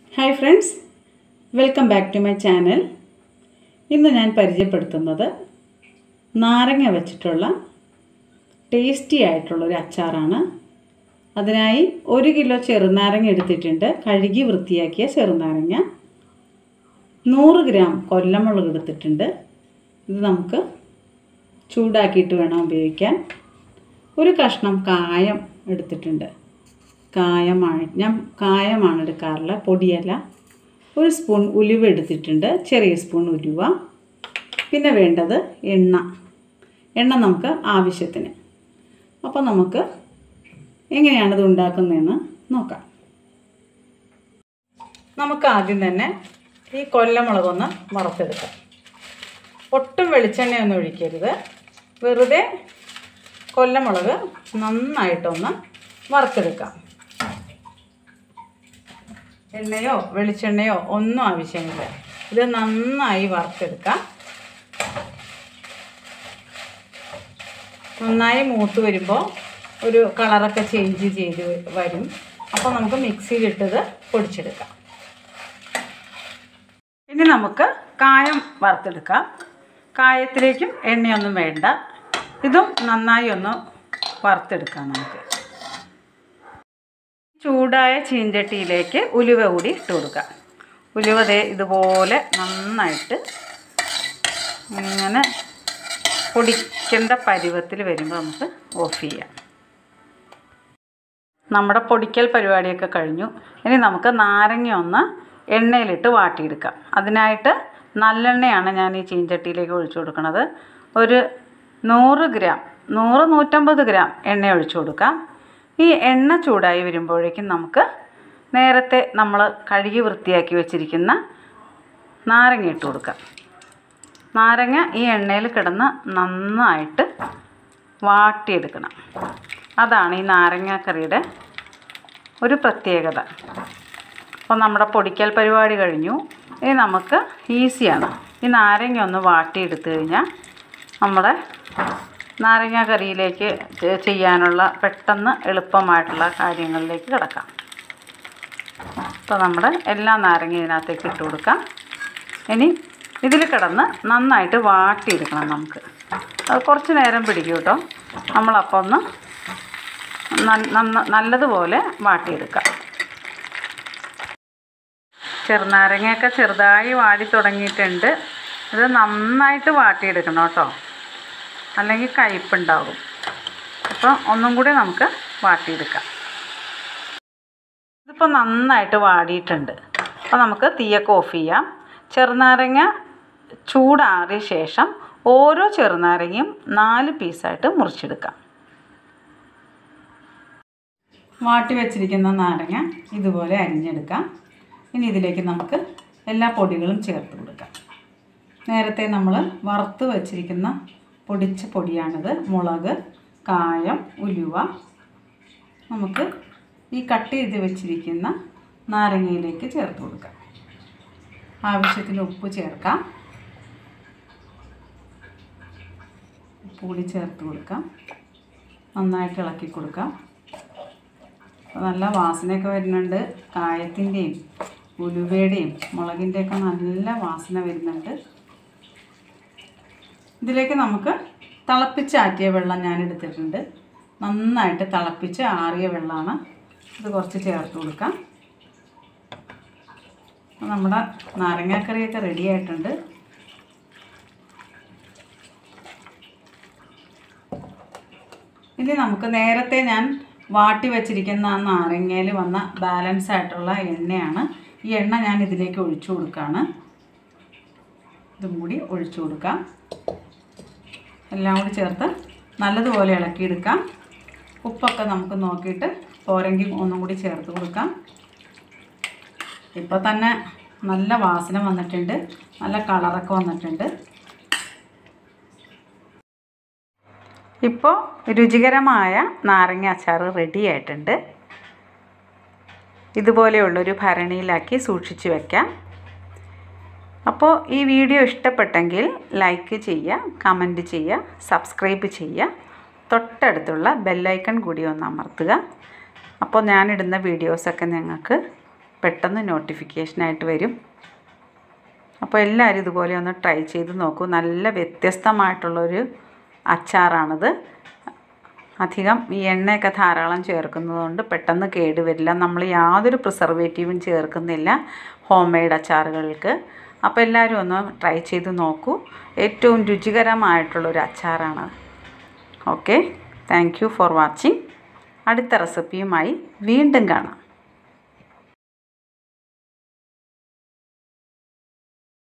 hi friends welcome back to my channel ഇന്ന് ഞാൻ പരിചയപ്പെടുത്തുന്നത് നാരങ്ങ വെച്ചിട്ടുള്ള ടേസ്റ്റി ആയിട്ടുള്ളൊരു അച്ചാറാണ് അതിനായി ഒരു കിലോ ചെറുനാരങ്ങ എടുത്തിട്ടുണ്ട് കഴുകി വൃത്തിയാക്കിയ ചെറുനാരങ്ങ നൂറ് ഗ്രാം കൊല്ലമുളക് എടുത്തിട്ടുണ്ട് ഇത് നമുക്ക് ചൂടാക്കിയിട്ട് വേണം ഉപയോഗിക്കാൻ ഒരു കഷ്ണം കായം എടുത്തിട്ടുണ്ട് കായമാണ് ഞാൻ കായമാണ് എടുക്കാറുള്ളത് പൊടിയല്ല ഒരു സ്പൂൺ ഉലുവ എടുത്തിട്ടുണ്ട് ചെറിയ സ്പൂൺ ഉലുവ പിന്നെ വേണ്ടത് എണ്ണ എണ്ണ നമുക്ക് ആവശ്യത്തിന് അപ്പോൾ നമുക്ക് എങ്ങനെയാണിത് ഉണ്ടാക്കുന്നതെന്ന് നോക്കാം നമുക്ക് ആദ്യം തന്നെ ഈ കൊല്ലമുളകൊന്ന് വറുത്തെടുക്കാം ഒട്ടും വെളിച്ചെണ്ണയൊന്നും ഒഴിക്കരുത് വെറുതെ കൊല്ലമുളക് നന്നായിട്ടൊന്ന് വറുത്തെടുക്കാം എണ്ണയോ വെളിച്ചെണ്ണയോ ഒന്നും ആവശ്യമില്ല ഇത് നന്നായി വറുത്തെടുക്കാം നന്നായി മൂത്ത് വരുമ്പോൾ ഒരു കളറൊക്കെ ചേഞ്ച് ചെയ്ത് വരും അപ്പോൾ നമുക്ക് മിക്സിയിലിട്ടത് പൊടിച്ചെടുക്കാം ഇനി നമുക്ക് കായം വറുത്തെടുക്കാം കായത്തിലേക്കും എണ്ണയൊന്നും വേണ്ട ഇതും നന്നായി ഒന്ന് വറുത്തെടുക്കാം നമുക്ക് ചൂടായ ചീഞ്ചട്ടിയിലേക്ക് ഉലുവ കൂടി ഇട്ട് കൊടുക്കുക ഉലുവ ദേ ഇതുപോലെ നന്നായിട്ട് ഇങ്ങനെ പൊടിക്കേണ്ട പരുവത്തിൽ വരുമ്പോൾ നമുക്ക് ഓഫ് ചെയ്യാം നമ്മുടെ പൊടിക്കൽ പരിപാടിയൊക്കെ കഴിഞ്ഞു ഇനി നമുക്ക് നാരങ്ങ ഒന്ന് എണ്ണയിലിട്ട് വാട്ടിയെടുക്കാം അതിനായിട്ട് നല്ലെണ്ണയാണ് ഞാൻ ഈ ചീഞ്ചട്ടിയിലേക്ക് ഒഴിച്ചു കൊടുക്കുന്നത് ഒരു നൂറ് ഗ്രാം നൂറ് നൂറ്റമ്പത് ഗ്രാം എണ്ണ ഒഴിച്ചു കൊടുക്കാം ഈ എണ്ണ ചൂടായി വരുമ്പോഴേക്കും നമുക്ക് നേരത്തെ നമ്മൾ കഴുകി വൃത്തിയാക്കി വെച്ചിരിക്കുന്ന നാരങ്ങ ഇട്ട് കൊടുക്കാം നാരങ്ങ ഈ എണ്ണയിൽ കിടന്ന് നന്നായിട്ട് വാട്ടിയെടുക്കണം അതാണ് ഈ നാരങ്ങാക്കറിയുടെ ഒരു പ്രത്യേകത അപ്പോൾ നമ്മുടെ പൊടിക്കൽ പരിപാടി കഴിഞ്ഞു ഇനി നമുക്ക് ഈസിയാണ് ഈ നാരങ്ങ ഒന്ന് വാട്ടിയെടുത്തു കഴിഞ്ഞാൽ നമ്മുടെ നാരങ്ങ കറിയിലേക്ക് ചെയ്യാനുള്ള പെട്ടെന്ന് എളുപ്പമായിട്ടുള്ള കാര്യങ്ങളിലേക്ക് കിടക്കാം അപ്പോൾ നമ്മുടെ എല്ലാ നാരങ്ങ ഇതിനകത്തേക്ക് ഇട്ട് കൊടുക്കാം ഇനി ഇതിൽ കിടന്ന് നന്നായിട്ട് വാട്ടിയെടുക്കണം നമുക്ക് അത് കുറച്ച് നേരം പിടിക്കും കേട്ടോ നമ്മളപ്പോൾ ഒന്ന് നല്ലതുപോലെ വാട്ടിയെടുക്കാം ചെറുനാരങ്ങയൊക്കെ ചെറുതായി വാടി തുടങ്ങിയിട്ടുണ്ട് ഇത് നന്നായിട്ട് വാട്ടിയെടുക്കണം കേട്ടോ അല്ലെങ്കിൽ കയ്പുണ്ടാകും അപ്പോൾ ഒന്നും കൂടി നമുക്ക് വാട്ടിയെടുക്കാം ഇതിപ്പോൾ നന്നായിട്ട് വാടിയിട്ടുണ്ട് അപ്പോൾ നമുക്ക് തീയൊക്കെ ഓഫ് ചെയ്യാം ചെറുനാരങ്ങ ചൂടാറിയ ശേഷം ഓരോ ചെറുനാരങ്ങയും നാല് പീസായിട്ട് മുറിച്ചെടുക്കാം വാട്ടി വെച്ചിരിക്കുന്ന നാരങ്ങ ഇതുപോലെ അരിഞ്ഞെടുക്കാം ഇനി ഇതിലേക്ക് നമുക്ക് എല്ലാ പൊടികളും ചേർത്ത് കൊടുക്കാം നേരത്തെ നമ്മൾ വറുത്ത് വച്ചിരിക്കുന്ന പൊടിച്ച പൊടിയാണിത് മുളക് കായം ഉലുവ നമുക്ക് ഈ കട്ട് ചെയ്ത് വെച്ചിരിക്കുന്ന നാരങ്ങയിലേക്ക് ചേർത്ത് കൊടുക്കാം ആവശ്യത്തിന് ഉപ്പ് ചേർക്കാം ഉപ്പ് കൂടി ചേർത്ത് കൊടുക്കാം നന്നായിട്ട് ഇളക്കി കൊടുക്കാം നല്ല വാസനയൊക്കെ വരുന്നുണ്ട് കായത്തിൻ്റെയും ഉലുവയുടെയും മുളകിൻ്റെയൊക്കെ നല്ല വാസന വരുന്നുണ്ട് ഇതിലേക്ക് നമുക്ക് തിളപ്പിച്ചാറ്റിയ വെള്ളം ഞാൻ എടുത്തിട്ടുണ്ട് നന്നായിട്ട് തിളപ്പിച്ച് ആറിയ വെള്ളമാണ് ഇത് കുറച്ച് ചേർത്ത് കൊടുക്കാം നമ്മുടെ നാരങ്ങാക്കറിയൊക്കെ റെഡി ആയിട്ടുണ്ട് ഇനി നമുക്ക് നേരത്തെ ഞാൻ വാട്ടി വെച്ചിരിക്കുന്ന ആ നാരങ്ങയിൽ വന്ന ബാലൻസ് ആയിട്ടുള്ള എണ്ണയാണ് ഈ എണ്ണ ഞാൻ ഇതിലേക്ക് ഒഴിച്ചു കൊടുക്കുകയാണ് ഇതും കൂടി ഒഴിച്ചു കൊടുക്കാം എല്ലാം കൂടി ചേർത്ത് നല്ലതുപോലെ ഇളക്കിയെടുക്കാം ഉപ്പൊക്കെ നമുക്ക് നോക്കിയിട്ട് പോരെങ്കിൽ ഒന്നും കൂടി ചേർത്ത് കൊടുക്കാം ഇപ്പോൾ തന്നെ നല്ല വാസന വന്നിട്ടുണ്ട് നല്ല കളറൊക്കെ വന്നിട്ടുണ്ട് ഇപ്പോൾ രുചികരമായ നാരങ്ങ അച്ചാർ റെഡി ആയിട്ടുണ്ട് ഇതുപോലെയുള്ളൊരു ഭരണിയിലാക്കി സൂക്ഷിച്ച് വെക്കാം അപ്പോൾ ഈ വീഡിയോ ഇഷ്ടപ്പെട്ടെങ്കിൽ ലൈക്ക് ചെയ്യുക കമൻറ്റ് ചെയ്യുക സബ്സ്ക്രൈബ് ചെയ്യുക തൊട്ടടുത്തുള്ള ബെല്ലൈക്കൺ കൂടി ഒന്ന് അമർത്തുക അപ്പോൾ ഞാനിടുന്ന വീഡിയോസൊക്കെ നിങ്ങൾക്ക് പെട്ടെന്ന് നോട്ടിഫിക്കേഷനായിട്ട് വരും അപ്പോൾ എല്ലാവരും ഇതുപോലെ ഒന്ന് ട്രൈ ചെയ്ത് നോക്കൂ നല്ല വ്യത്യസ്തമായിട്ടുള്ളൊരു അച്ചാറാണിത് അധികം ഈ എണ്ണയൊക്കെ ധാരാളം ചേർക്കുന്നതുകൊണ്ട് പെട്ടെന്ന് കേടുവരില്ല നമ്മൾ യാതൊരു പ്രിസർവേറ്റീവും ചേർക്കുന്നില്ല ഹോം മെയ്ഡ് അച്ചാറുകൾക്ക് അപ്പോൾ എല്ലാവരും ഒന്ന് ട്രൈ ചെയ്ത് നോക്കൂ ഏറ്റവും രുചികരമായിട്ടുള്ളൊരു അച്ചാറാണ് okay thank you for watching അടുത്ത റെസിപ്പിയുമായി വീണ്ടും കാണാം